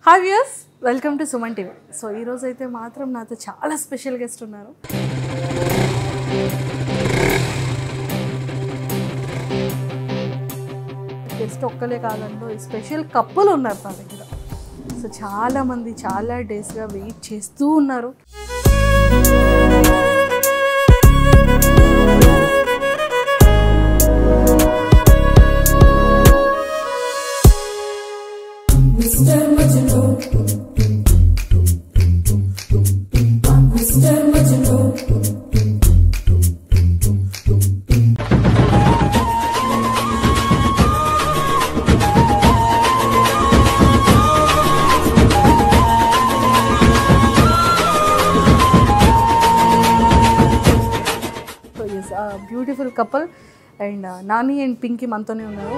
Hi viewers welcome to Suman TV so ఈరోజు అయితే మాత్రం నాతో చాలా స్పెషల్ గెస్ట్ ఉన్నారు గెస్ట్ ఒక్కలే కాదంలో స్పెషల్ కప్పులు ఉన్నారు నా దగ్గర సో చాలా మంది చాలా డేస్గా వెయిట్ చేస్తూ ఉన్నారు so yes beautiful couple and Nani and Pinky మనతోనే ఉన్నారు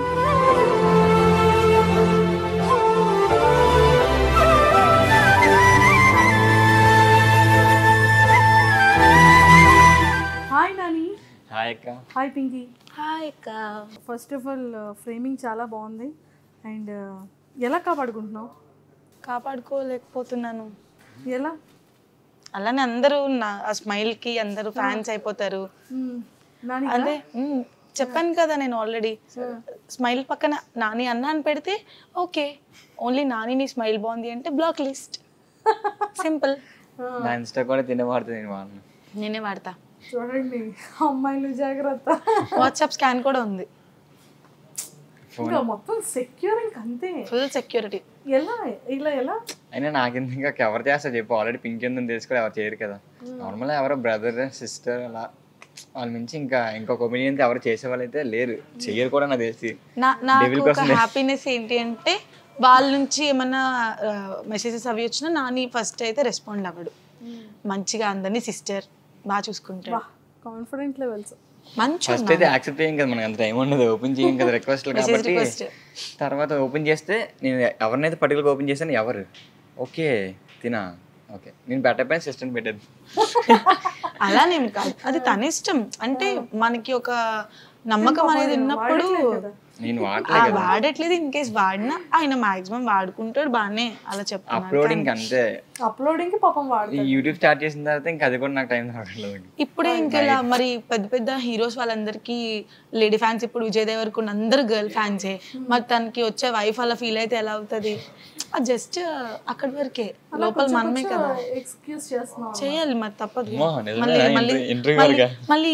హాయ్ నాని హాయ్ అక్క హాయ్ పింకీ హాయ్ అక్క ఫస్ట్ ఆఫ్ ఆల్ ఫ్రేమింగ్ చాలా బాగుంది అండ్ ఎలా కాపాడుకుంటున్నావు కాపాడుకోలేకపోతున్నాను ఎలా అలానే అందరూ నా ఆ స్మైల్ కి అందరూ ఫ్యాన్స్ అయిపోతారు మ్మ్. నాని అదే మ్, చెప్పాను కదా నేను ఆల్రెడీ స్మైల్ పక్కన నాని అన్న అని పెడితే ఓకే ఓన్లీ నాని నీ స్మైల్ బాగుంది అంటే బ్లాక్ లిస్ట్ సింపుల్ నా ఇన్స్టా కూడా తినబడుతుంది నేను వాడిని నేనే వాడతా చూడండి అమ్మాయిలు జాగ్రత్త వాట్సాప్ స్కాన్ కూడా ఉంది ఇంకా మొత్తం సెక్యూర్ ఇంక అంతే ఫుల్ సెక్యూరిటీ ఎలా ఇలా ఎలా అయినా నాకెందుకు ఇంకా ఎవరు చేస్తారు చెప్పు ఆల్రెడీ పింక్ ఎందుకు తెలుసు కూడా ఎవరు చేయరు కదా నార్మల్గా ఎవరో బ్రదర్ సిస్టర్ అలా వాళ్ళ మించి ఇంకా ఇంకొక ఒపీనియన్ ఎవరు చేసే వాళ్ళైతే లేరు చెయ్యరు కూడా నాకు తెలిసి నా నాకు Devil ఒక కోసమే. హ్యాపీనెస్ ఏంటి అంటే వాళ్ళ నుంచి ఏమన్నా మెసేజెస్ అవి వచ్చినా నాని ఫస్ట్ అయితే రెస్పాండ్ అవ్వడు మంచిగా అందరినీ సిస్టర్ బాగా చూసుకుంటాడు కాన్ఫిడెంట్ లెవెల్స్ మంచి ఫస్ట్ అయితే యాక్సెప్ట్ చేయం కదా మనకి అంత టైం ఉండదు ఓపెన్ చేయం కదా రిక్వెస్ట్లు కాబట్టి request. తర్వాత ఓపెన్ చేస్తే నేను ఎవరినైతే పర్టికులర్ ఓపెన్ చేస్తాను ఎవరు ఓకే తినా ఓకే నేను పెట్టకపోయిన సిస్టమ్ పెట్టేది అలానే కాదు అది తన ఇష్టం అంటే మనకి ఒక నమ్మకం అనేది ఉన్నప్పుడు నేను ఆ వాడలే కదా వాడట్లేదు ఇన్ కేస్ వాడినా ఆయన మాక్సిమం వాడుకుంటాడు బాగానే అలా చెప్తున్నాను అప్లోడింగ్ అంతే అప్లోడింగ్ కి పాపం వాడు ఈ యూట్యూబ్ స్టార్ట్ చేసిన తర్వాత ఇంకా అది కూడా నాకు టైం రావట్లేదు ఇప్పుడే ఇంకా ఇలా మరి పెద్ద పెద్ద హీరోస్ వాళ్ళందరికీ లేడీ ఫ్యాన్స్ ఇప్పుడు విజయ్ దేవరకొండ అందరు గర్ల్ ఫ్యాన్సే మరి తనకి వచ్చే వైఫ్ అలా ఫీల్ అయితే ఎలా అవుతుంది జస్ట్ అక్కడి వరకే లోపల మనమే కదా ఎక్స్క్యూజ్ చేస్తున్నావు చేయాలి మరి తప్పదు అమ్మో, నిజమేనా? మళ్ళీ మళ్ళీ ఇంటర్- ఇంటర్వ్యూ మళ్ళీ- వరకా? మళ్ళీ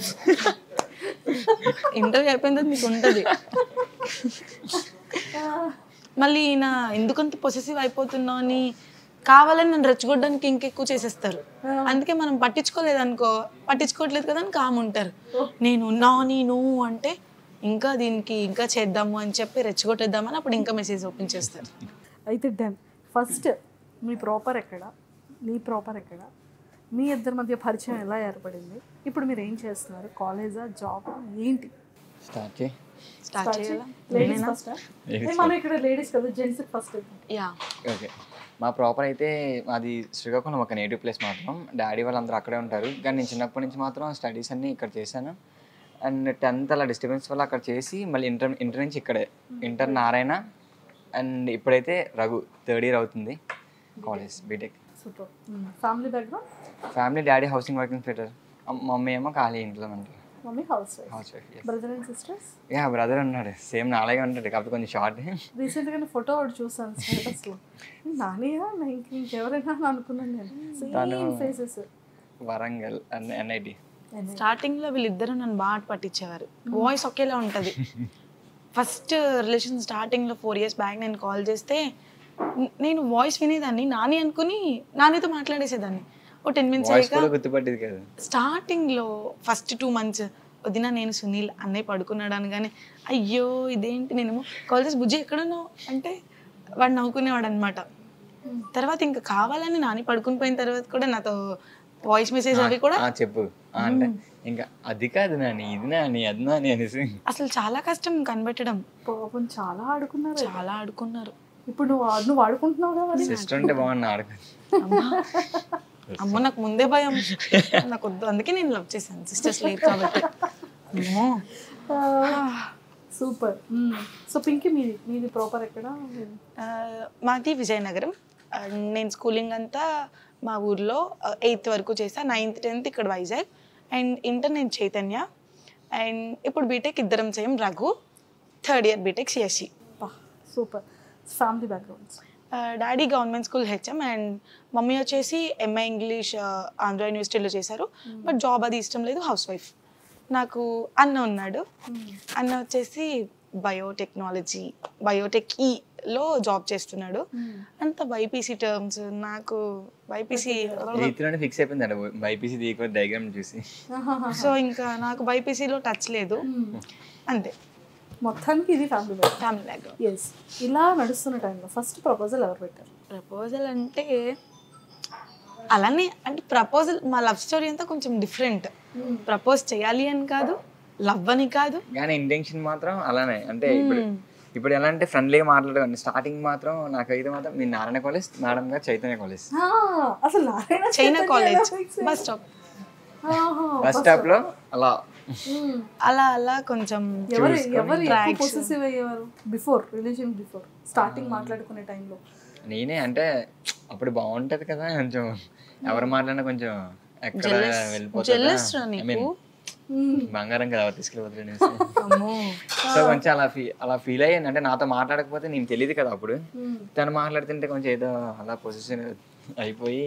ఇంటర్వ్యూ అయిపోయిన తర్వాత మీకు ఉంటుంది మళ్ళీ ఈయన ఎందుకంత పొసెసివ్ అయిపోతున్నావు అని కావాలని నన్ను రెచ్చగొట్టడానికి ఇంకెక్కువ చేసేస్తారు అందుకే మనం పట్టించుకోలేదు అనుకో పట్టించుకోవట్లేదు కదా అని కామ్ ఉంటారు నేను నా నేను అంటే ఇంకా దీనికి ఇంకా చేద్దాము అని చెప్పి రెచ్చగొట్టేద్దామని అప్పుడు ఇంకా మెసేజ్ ఓపెన్ చేస్తారు అయితే డన్ ఫస్ట్ మీ ప్రాపర్ ఎక్కడ నీ ప్రాపర్ ఎక్కడ మీ ఇద్దరి మధ్య పరిచయం ఎలా ఏర్పడింది ఇప్పుడు మీరు ఏం చేస్తున్నారు కాలేజా జాబ్ ఏంటి స్టార్ట్ చేయి స్టార్ట్ చేయాలా లేడీస్ ఫస్ట్ మనం ఇక్కడ లేడీస్ కదా జెంట్స్ ఫస్ట్ యా ఓకే మా ప్రాపర్ అయితే మాది శ్రీకాకుళం ఒక నేటివ్ ప్లేస్ మాత్రం డాడీ వాళ్ళందరూ అక్కడే ఉంటారు కానీ నేను చిన్నప్పటి నుంచి మాత్రం స్టడీస్ అన్నీ ఇక్కడ చేశాను అండ్ టెన్త్ అలా డిస్టర్బెన్స్ వల్ల అక్కడ చేసి మళ్ళీ ఇంటర్ ఇంటర్ నుంచి ఇక్కడే ఇంటర్ నారాయణ అండ్ ఇప్పుడైతే రఘు థర్డ్ ఇయర్ అవుతుంది college BTech super family background family daddy housing working fitter mummy ఏమో ఖాళీ ఇంట్లో ఉంటారు mummy house wife house wife brother and sisters ya brother ఉన్నాడు సేమ్ నాలాగే ఉంటాడు కాకపోతే కొంచెం షార్ట్ రీసెంట్గా ఫోటో ఒకటి చూసాను స్టేటస్లో నానియా ఇంక ఇంకెవరైనా అని అనుకున్నాను నేను same faces Warangal and NIT starting లో వీళ్ళిద్దరూ నన్ను బాగా పట్టించేవారు వాయిస్ ఒకేలా ఉంటది ఫస్ట్ రిలేషన్ స్టార్టింగ్ లో ఫోర్ ఇయర్స్ బ్యాక్ నేను కాల్ చేస్తే న- నేను వాయిస్ వినేదాన్ని నాని అనుకుని నానితో మాట్లాడేసేదాన్ని ఓ టెన్ మినిట్స్ వాయిస్ అయ్యాక కూడా గుర్తుపట్టేది కదా స్టార్టింగ్ లో ఫస్ట్ టూ మంత్స్ వదిన నేను సునీల్ అన్నయ్య పడుకున్నాడు అనగానే అయ్యో ఇదేంటి నేనేమో కాల్ చేసి బుజ్జి ఎక్కడున్నావు అంటే వాడు నవ్వుకునేవాడు అనమాట తర్వాత ఇంకా కావాలని నాని పడుకుని పోయిన తర్వాత కూడా నాతో వాయిస్ మెసేజ్ అవి కూడా ఆ, చెప్పు ఆ, అంటే ఇంకా అది కాదు నాని ఇది నాని అది నాని అనేసి అసలు చాలా కష్టం కనిపెట్టడం పాపం చాలా ఆడుకున్నారు చాలా ఆడుకున్నారు ఇప్పుడు నువ్వు ఆ- నువ్వు ఆడుకుంటున్నావు కదా మరి సిస్టర్ ఉంటే బాగుంది ఆడుకో అమ్మో నాకు ముందే భయం నాకు వద్దు అందుకే నేను లవ్ చేశాను సిస్టర్స్ లేరు కాబట్టి అమ్మో సూపర్ సో పింకీ మీది మీది ప్రాపర్ ఎక్కడ ఆ, మాది విజయనగరం ఆ, నేను స్కూలింగ్ అంతా మా ఊర్లో ఎయిత్ వరకు చేసా నైన్త్ టెన్త్ ఇక్కడ వైజాగ్ అండ్ ఇంటర్ నేను చైతన్య అండ్ ఇప్పుడు బీటెక్ ఇద్దరం same Raghu third year BTech CSC super family backgrounds daddy government school HM and mummy వచ్చేసి ఎంఏ ఇంగ్లీష్ ఆంధ్ర యూనివర్సిటీలో చేశారు బట్ జాబ్ అది ఇష్టం లేదు హౌస్ వైఫ్ నాకు అన్న ఉన్నాడు అన్న వచ్చేసి బయోటెక్నాలజీ బయోటెక్ ఈలో జాబ్ చేస్తున్నాడు అంత బైపీసీ టర్మ్స్ నాకు బైపీసీ ఎయిత్ లోనే ఫిక్స్ అయిపోయింది అండి బైపీసీ దీకో డయాగ్రామ్ చూసి సో ఇంకా నాకు బైపీసీలో టచ్ లేదు అంతే మొత్తానికి ఇది family background family background yes ఇలా నడుస్తున్న టైంలో ఫస్ట్ ప్రపోజల్ ఎవరు పెట్టారు ప్రపోజల్ అంటే అలానే అంటే ప్రపోజల్ మా లవ్ స్టోరీ అంతా కొంచెం డిఫరెంట్ ప్రపోజ్ చేయాలి అని కాదు లవ్ అని కాదు కానీ ఇంటెన్షన్ మాత్రం అలానే అంటే ఇప్పుడు ఇప్పుడు ఎలా అంటే ఫ్రెండ్లీగా మాట్లాడేవాడిని స్టార్టింగ్ మాత్రం నాకైతే మాత్రం మీ నారాయణ కాలేజ్ మేడం గారు చైతన్య కాలేజ్ ఆ, అసలు నారాయణ చైనా చైతన్య కాలేజ్ ఎలా fix అయ్యారు? బస్ స్టాప్ ఆహా. బస్ స్టాప్ లో అలా మ్మ్. అలా అలా కొంచెం ఎవరు ఎవరు ఎక్కువ Tracks. పొసెసివ్ అయ్యేవారు బిఫోర్ రిలేషన్ బిఫోర్ స్టార్టింగ్ మాట్లాడుకునే టైంలో నేనే అంటే అప్పుడు బాగుంటది కదా కొంచెం ఎవరు మాట్లాడినా కొంచెం ఎక్కడ jealous రా వెళ్ళిపోతుంది నీకు? బంగారం కదా ఎవరు తీసుకెళ్ళిపోతారు అమ్మో సో కొంచెం అలా ఫీ అలా ఫీల్ అయ్యాను అంటే నాతో మాట్లాడకపోతే నేను తెలియదు కదా అప్పుడు తను మాట్లాడుతుంటే కొంచెం ఏదో అలా పొజిషన్ అయిపోయి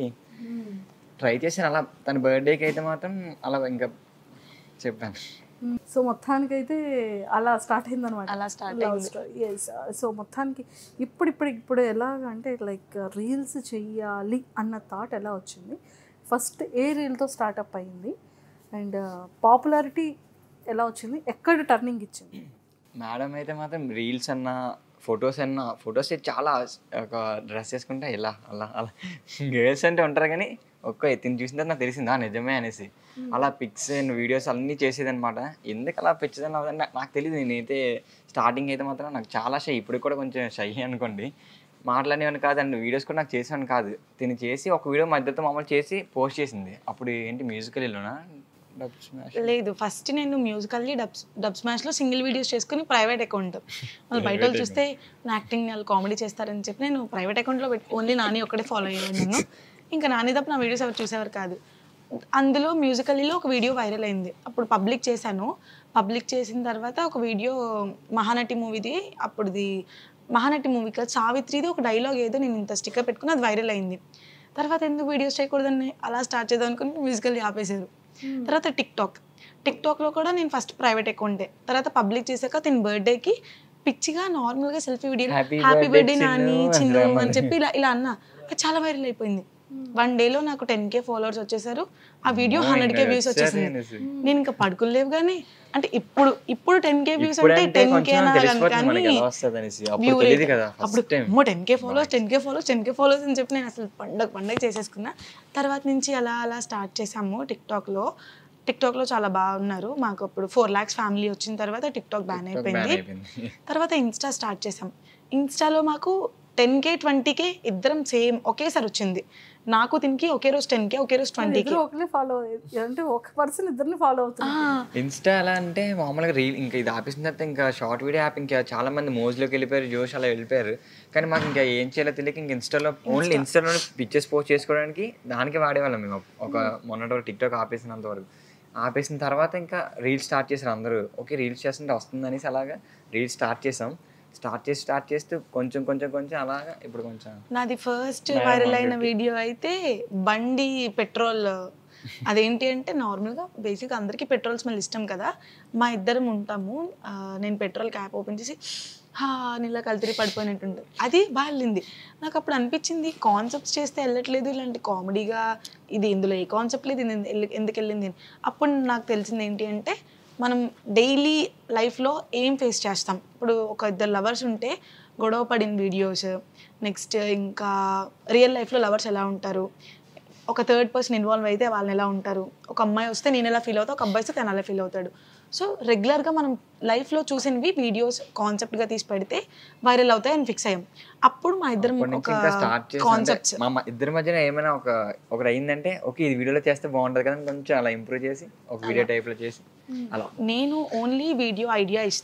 ట్రై చేశాను అలా తన బర్త్డేకి అయితే మాత్రం అలా ఇంకా చెప్పాను సో మొత్తానికైతే అలా స్టార్ట్ అయింది అనమాట అలా start ఎస్ సో మొత్తానికి ఇప్పుడు ఇప్పుడు ఇప్పుడు ఎలాగ అంటే లైక్ రీల్స్ చెయ్యాలి అన్న థాట్ ఎలా వచ్చింది ఫస్ట్ ఏ రీల్తో స్టార్ట్అప్ అయింది అండ్ పాపులారిటీ ఎలా వచ్చింది ఎక్కడ టర్నింగ్ ఇచ్చింది మేడం అయితే మాత్రం రీల్స్ అన్నా ఫొటోస్ అన్నా ఫొటోస్ చాలా ఒక డ్రెస్ వేసుకుంటే ఇలా అలా అలా గర్ల్స్ అంటే ఉంటారు కానీ ఒక్క తిని చూసిన తర్వాత నాకు తెలిసింది "ఆ, నిజమే అనేసి అలా పిక్స్ అండ్ వీడియోస్ అన్నీ చేసేది అనమాట ఎందుకు అలా పిచ్చదని అవ్వదని నాకు- నాకు తెలియదు నేనైతే స్టార్టింగ్ అయితే మాత్రం నాకు చాలా షై ఇప్పుడు కూడా కొంచెం షై అనుకోండి మాట్లాడేవాని కాదు అండ్ వీడియోస్ కూడా నాకు చేసేవాని కాదు తిని చేసి ఒక వీడియో మధ్యతో మామూలు చేసి పోస్ట్ చేసింది అప్పుడు ఏంటి మ్యూజికల్ ఇల్లునా డబ్ స్మాష్ లేదు ఫస్ట్ నేను మ్యూజికల్లీ డబ్ డబ్ స్మాష్లో సింగిల్ వీడియోస్ చేసుకుని ప్రైవేట్ అకౌంట్ వాళ్ళు బయట వాళ్ళు చూస్తే నా యాక్టింగ్ వాళ్ళు కామెడీ చేస్తారని చెప్పి నేను ప్రైవేట్ అకౌంట్లో పెట్టి ఓన్లీ నాని ఒక్కడే ఫాలో అయ్యేవాడు నన్ను ఇంకా నాని తప్ప నా వీడియోస్ ఎవరు చూసేవారు కాదు అందులో మ్యూజికల్లీలో ఒక వీడియో వైరల్ అయింది అప్పుడు పబ్లిక్ చేశాను పబ్లిక్ చేసిన తర్వాత ఒక వీడియో మహానటి మూవీది అప్పుడుది మహానటి మూవీ కదా సావిత్రిది ఒక డైలాగ్ ఏదో నేను ఇంత స్టిక్కర్ పెట్టుకుని అది వైరల్ అయింది తర్వాత ఎందుకు వీడియోస్ చేయకూడదని అలా స్టార్ట్ చేద్దాం అనుకుని మ్యూజికల్ ఆపేశారు తర్వాత టిక్ టాక్ టిక్ టాక్లో కూడా నేను ఫస్ట్ ప్రైవేట్ అకౌంటే తర్వాత పబ్లిక్ చేశాక తిని బర్త్డేకి పిచ్చిగా నార్మల్గా selfie video Happy happy birthday, birthday Nani Chinnu Chinnu అని అని చెప్పి ఇలా ఇలా అన్నా అది చాలా వైరల్ అయిపోయింది వన్ డేలో నాకు టెన్ కే ఫాలోవర్స్ వచ్చేసారు ఆ వీడియో అమ్మో, హండ్రెడ్ కే ఇంకా వ్యూస్ వచ్చారు వచ్చేసింది అనేసి. నేను ఇంకా పడుకోలేవు కానీ అంటే ఇప్పుడు ఇప్పుడు టెన్ కే వ్యూస్ ఇప్పుడు అంటే అంటే టెన్ కే కొంచెం తెలిసిపోతుంది మనకి కానీ ఎలా వస్తుంది అనేసి అప్పుడు view తెలియదు rate. కదా అప్పుడు ఫస్ట్ టైం అమ్మో ten K followers ten K followers ten K followers అని చెప్పి నేను అసలు పండగ పండగ చేసేసుకున్నా తర్వాత నుంచి అలా అలా స్టార్ట్ చేసాము టిక్ టాక్లో టిక్ టాక్లో చాలా బాగున్నారు మాకు అప్పుడు ఫోర్ ల్యాక్స్ ఫ్యామిలీ వచ్చిన తర్వాత టిక్ టాక్ బ్యాన్ అయిపోయింది అయిపోయింది తర్వాత ఇన్స్టా స్టార్ట్ చేసాం ఇన్స్టాలో మాకు టెన్ కే ట్వంటీ కే ఇద్దరం సేమ్ ఒకేసారి వచ్చింది నాకు దీనికి ఒకే రోజు టెన్ కే ఒకే రోజు ట్వంటీ కే ఇద్దరు ఒకరిని ఫాలో అంటే ఒక పర్సన్ ఇద్దరిని ఫాలో అవుతుంది ఇన్స్టా ఎలా అంటే మామూలుగా రీల్ ఇంకా ఇది ఆపేసిన తర్వాత ఇంకా షార్ట్ వీడియో యాప్ ఇంకా చాలా మంది మోజ్లోకి వెళ్ళిపోయారు జోష్ అలా వెళ్ళిపోయారు కానీ మాకు ఇంకా ఏం చేయాలో తెలియక ఇంకా ఇన్స్టాలో ఓన్లీ ఇన్స్టాలో పిక్చర్స్ పోస్ట్ చేసుకోవడానికి దానికి వాడేవాళ్ళం మేము ఒక మొన్నటి వరకు టిక్టాక్ ఆపేసినంత వరకు ఆపేసిన తర్వాత ఇంకా రీల్స్ స్టార్ట్ చేశారు అందరూ ఓకే రీల్స్ చేస్తుంటే వస్తుంది అనేసి అలాగా రీల్స్ స్టార్ట్ చేసాం స్టార్ట్ చేసి స్టార్ట్ చేస్తూ కొంచెం కొంచెం కొంచెం అలాగా ఇప్పుడు కొంచెం నాది ఫస్ట్ వైరల్ అయిన వీడియో అయితే బండి పెట్రోల్ అదేంటి అంటే నార్మల్గా బేసిక్ అందరికీ పెట్రోల్ స్మెల్ ఇష్టం కదా మా ఇద్దరం ఉంటాము ఆ, నేను పెట్రోల్ క్యాప్ ఓపెన్ చేసి హా నీళ్ళ కలితిరి పడిపోయినట్టు ఉంటుంది అది బాగా వెళ్ళింది నాకు అప్పుడు అనిపించింది కాన్సెప్ట్స్ చేస్తే వెళ్ళట్లేదు ఇలాంటి కామెడీగా ఇది ఇందులో ఏ కాన్సెప్ట్ లేదు ఇది ఎందు- ఎందుకు వెళ్ళింది అని. అప్పుడు నాకు తెలిసింది ఏంటి అంటే మనం డైలీ లైఫ్లో ఏం ఫేస్ చేస్తాం ఇప్పుడు ఒక ఇద్దరు లవర్స్ ఉంటే గొడవ పడిన వీడియోస్ నెక్స్ట్ ఇంకా రియల్ లైఫ్లో లవర్స్ ఎలా ఉంటారు ఒక థర్డ్ పర్సన్ ఇన్వాల్వ్ అయితే వాళ్ళని ఎలా ఉంటారు ఒక అమ్మాయి వస్తే నేను ఎలా ఫీల్ అవుతా ఒక అబ్బాయి వస్తే తను అలా ఫీల్ అవుతాడు సో రెగ్యులర్గా మనం లైఫ్లో చూసినవి వీడియోస్ కాన్సెప్ట్గా తీసి పెడితే వైరల్ అవుతాయి అని ఫిక్స్ అయ్యాం అప్పుడు మా ఇద్దరం అప్పటి నుంచి ఒక ఇంకా స్టార్ట్ చేసి కాన్సెప్ట్స్ మా మ- ఇద్దరి మధ్యన ఏమైనా ఒక ఒకటి అయిందంటే ఓకే ఇది వీడియోలో చేస్తే బాగుంటుంది కదా అని కొంచెం అలా ఇంప్రూవ్ చేసి ఒక వీడియో టైప్లో చేసి అలా నేను ఓన్లీ వీడియో ఐడియా ఇస్తా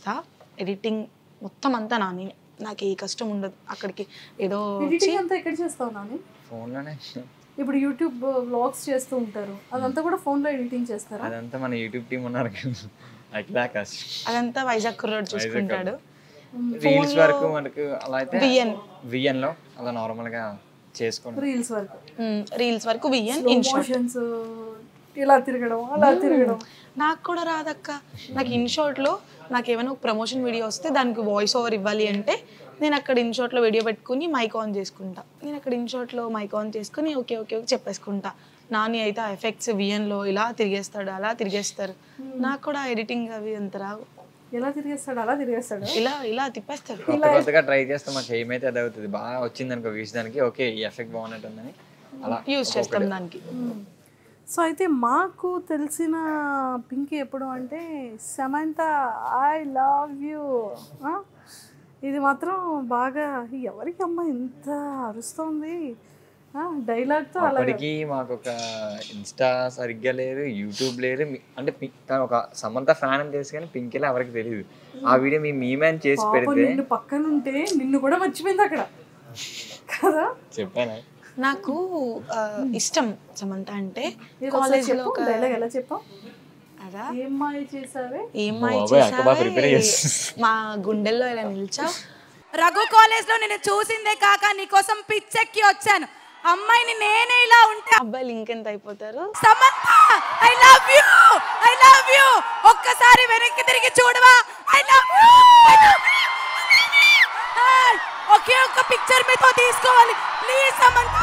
ఎడిటింగ్ మొత్తం అంతా నాని నాకు ఏ కష్టం ఉండదు అక్కడికి ఏదో వచ్చి ఎడిటింగ్ అంతా ఎక్కడ చేస్తావు నాని ఫోన్లోనే ఇప్పుడు యూట్యూబ్ వ్లాగ్స్ చేస్తూ ఉంటారు అదంతా కూడా ఫోన్లో ఎడిటింగ్ చేస్తారా అదంతా మన యూట్యూబ్ టీం ఉన్నారు కదా అట్లా కష్టం అదంతా వైజాగ్ కుర్రోడు చూసుకుంటాడు రీల్స్ వరకు మనకు అలా అయితే విఎన్ విఎన్ లో అలా నార్మల్ గా చేసుకోండి రీల్స్ వరకు రీల్స్ వరకు విఎన్ ఇన్ షార్ట్ మోషన్స్ ఇలా తిరగడం అలా తిరగడం నాకు కూడా రాదక్క నాకు ఇన్ షార్ట్లో నాకు ఏమైనా ఒక ప్రమోషన్ వీడియో వస్తే దానికి వాయిస్ ఓవర్ ఇవ్వాలి అంటే నేను అక్కడ ఇన్ షార్ట్లో వీడియో పెట్టుకుని మైక్ ఆన్ చేసుకుంటా నేను అక్కడ ఇన్ షార్ట్లో మైక్ ఆన్ చేసుకుని ఓకే ఓకే ఓకే చెప్పేసుకుంటా నాని అయితే ఆ ఎఫెక్ట్స్ విఎన్లో ఇలా తిరిగేస్తాడు అలా తిరిగేస్తారు నాకు కూడా ఎడిటింగ్ అవి అంత రావు ఎలా తిరిగేస్తాడు అలా తిరిగేస్తాడు ఇలా ఇలా తిప్పేస్తాడు కొత్త కొత్తగా ట్రై చేస్తే మాకు ఏమైతే అది అవుతుంది బాగా వచ్చింది అనుకో వీస్ దానికి ఓకే ఈ ఎఫెక్ట్ బాగున్నట్టుందని అలా యూజ్ చేస్తాం దానికి సో అయితే మాకు తెలిసిన పింకీ ఎప్పుడు అంటే సమంత ఐ లవ్ యూ ఇది మాత్రం బాగా ఎవరికి అమ్మ ఇంత అరుస్తోంది డైలాగ్తో అలా అప్పటికి మాకు ఒక ఇన్స్టా సరిగ్గా లేదు యూట్యూబ్ లేదు మీ- అంటే పి- తను ఒక సమంత ఫ్యాన్ అని తెలుసు కానీ పింకిలా ఎవరికి తెలియదు ఆ వీడియో మీ మీమేన్ చేసి పాప పెడితే నిన్ను పక్కన ఉంటే నిన్ను కూడా మర్చిపోయింది అక్కడ కదా చెప్పాను నాకు ఆ, ఇష్టం సమంత అంటే కాలేజ్ కాలేజ్లో ఒక డైలాగ్ ఎలా చెప్పావు అదా ఏం మాయ చేసావే ఏమై బాబాయ్, అక్క బాగా prepare చేసావే చేస్తుంది. మా గుండెల్లో ఇలా నిల్చావు రఘు కాలేజ్ లో నేను చూసిందే కాక నీకోసం పిచ్చెక్కి వచ్చాను అమ్మాయిని నేనే ఇలా ఉంటా అబ్బాయిలు ఇంకెంత అయిపోతారు Samantha I love you I love you ఒక్కసారి వెనక్కి తిరిగి చూడవా ఐ లవ్ యూ ఒకే ఒక్క పిక్చర్ మీతో తీసుకోవాలి ప్లీజ్ సమంత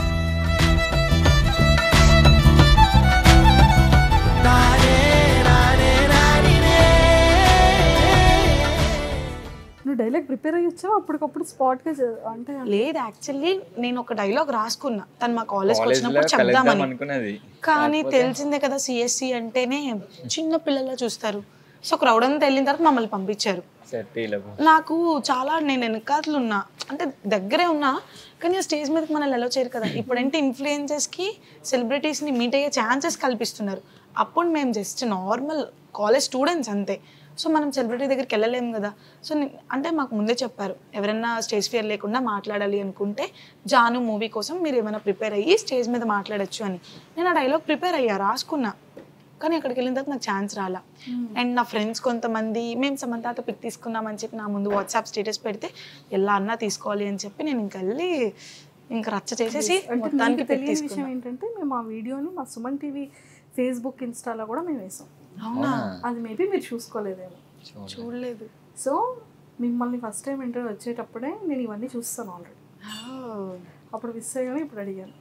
నువ్వు డైలాగ్ ప్రిపేర్ అయ్యి వచ్చావు అప్పటికప్పుడు స్పాట్గా అంటే లేదు యాక్చువల్లీ నేను ఒక డైలాగ్ రాసుకున్నా తను మా కాలేజ్కి కాలేజ్ లో వచ్చినప్పుడు కలుద్దాం చెప్దామని అనుకున్నది కానీ తెలిసిందే కదా సిఎస్సి అంటేనే చిన్న పిల్లల చూస్తారు సో క్రౌడ్ అంతా వెళ్ళిన తర్వాత మమ్మల్ని పంపించారు సెట్టీలకు నాకు చాలా నేను వెనకాతలు ఉన్నా అంటే దగ్గరే ఉన్నా కానీ ఆ స్టేజ్ మీదకి మనల్ని ఎలా చేయరు కదా ఇప్పుడంటే ఇన్ఫ్లుయెన్సెస్కి సెలబ్రిటీస్ని మీట్ అయ్యే ఛాన్సెస్ కల్పిస్తున్నారు అప్పుడు మేము జస్ట్ నార్మల్ కాలేజ్ స్టూడెంట్స్ అంతే సో మనం సెలబ్రిటీ దగ్గరికి వెళ్ళలేము కదా సో నే- అంటే మాకు ముందే చెప్పారు ఎవరైనా స్టేజ్ ఫియర్ లేకుండా మాట్లాడాలి అనుకుంటే జాను మూవీ కోసం మీరు ఏమైనా ప్రిపేర్ అయ్యి స్టేజ్ మీద మాట్లాడొచ్చు అని నేను ఆ డైలాగ్ ప్రిపేర్ అయ్యా రాసుకున్నా కానీ అక్కడికి వెళ్ళిన తర్వాత నాకు ఛాన్స్ రాలా అండ్ నా ఫ్రెండ్స్ కొంతమంది మేము సమంతాతో పిక్ తీసుకున్నామని చెప్పి నా ముందు వాట్సాప్ స్టేటస్ పెడితే ఎలా అన్నా తీసుకోవాలి అని చెప్పి నేను ఇంక వెళ్ళి ఇంకా రచ్చ చేసేసి అంటే మొత్తానికి మీకు పిక్ తెలియని విషయం తీసుకున్నా ఏంటంటే మేము ఆ వీడియోని మా సుమన్ టీవీ ఫేస్బుక్ ఇన్స్టాలో కూడా మేము వేసాం అవునా అది మేబీ మీరు చూసుకోలేదేమో చూడలేదు సో మిమ్మల్ని ఫస్ట్ టైం ఇంటర్వ్యూ వచ్చేటప్పుడే నేను ఇవన్నీ చూస్తాను ఆల్రెడీ అప్పుడు మిస్ అయ్యాను ఇప్పుడు అడిగాను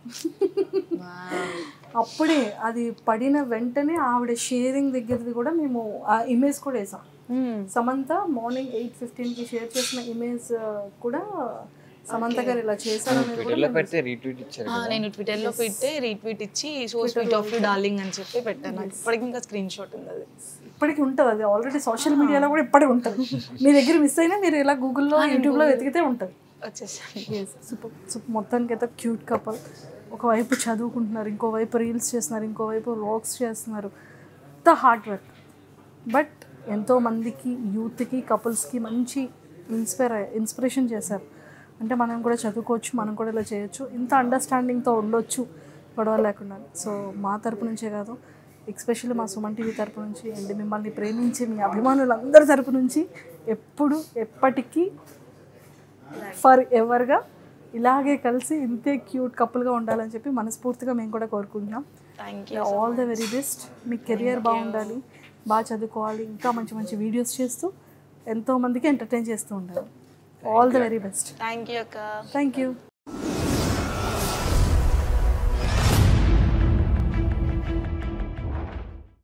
అప్పుడే అది పడిన వెంటనే ఆవిడ షేరింగ్ దగ్గరది కూడా మేము ఆ ఇమేజ్ కూడా వేసాం సమంత మార్నింగ్ ఎయిట్ ఫిఫ్టీన్కి షేర్ చేసిన ఇమేజ్ కూడా సమంత గారు ఇలా చేశారు అనేది కూడా ట్విట్టర్ లో పెడితే రీట్వీట్ ఇచ్చారు కదా. నేను ట్విట్టర్లో పెడితే రీట్వీట్ ఇచ్చి so sweet of you darling అని చెప్పి పెట్టాను నాకు ఇప్పటికి ఇంకా స్క్రీన్ షాట్ ఉంది అది ఇప్పటికి ఉంటుంది అది ఆల్రెడీ సోషల్ మీడియాలో కూడా ఇప్పటికి ఉంటుంది మీ దగ్గర మిస్ అయినా మీరు ఇలా గూగుల్లో యూట్యూబ్లో వెతికితే ఉంటుంది వచ్చేసాను సూపర్ సూపర్ మొత్తానికి అయితే క్యూట్ కపుల్ ఒకవైపు చదువుకుంటున్నారు ఇంకోవైపు రీల్స్ చేస్తున్నారు ఇంకోవైపు వ్లాగ్స్ చేస్తున్నారు అంత హార్డ్ వర్క్ బట్ ఎంతోమందికి యూత్కి కపుల్స్కి మంచి ఇన్స్పైర్ ఇన్స్పిరేషన్ చేశారు అంటే మనం కూడా చదువుకోవచ్చు మనం కూడా ఇలా చేయొచ్చు ఇంత అండర్స్టాండింగ్తో ఉండొచ్చు గొడవ లేకుండా సో మా తరపు నుంచే కాదు ఎక్స్పెషల్లీ మా సుమన్ టీవీ తరపు నుంచి అండ్ మిమ్మల్ని ప్రేమించే మీ అభిమానులందరి తరపు నుంచి ఎప్పుడు ఎప్పటికీ ఫర్ ఎవర్గా ఇలాగే కలిసి ఇంతే క్యూట్ కపుల్గా ఉండాలని చెప్పి మనస్ఫూర్తిగా మేము కూడా కోరుకుంటున్నాం thank you all the very best మీ కెరియర్ బాగుండాలి బాగా చదువుకోవాలి ఇంకా మంచి మంచి వీడియోస్ చేస్తూ ఎంతోమందికి ఎంటర్టైన్ చేస్తూ ఉండాలి all the very best thank you అక్క థ్యాంక్ యూ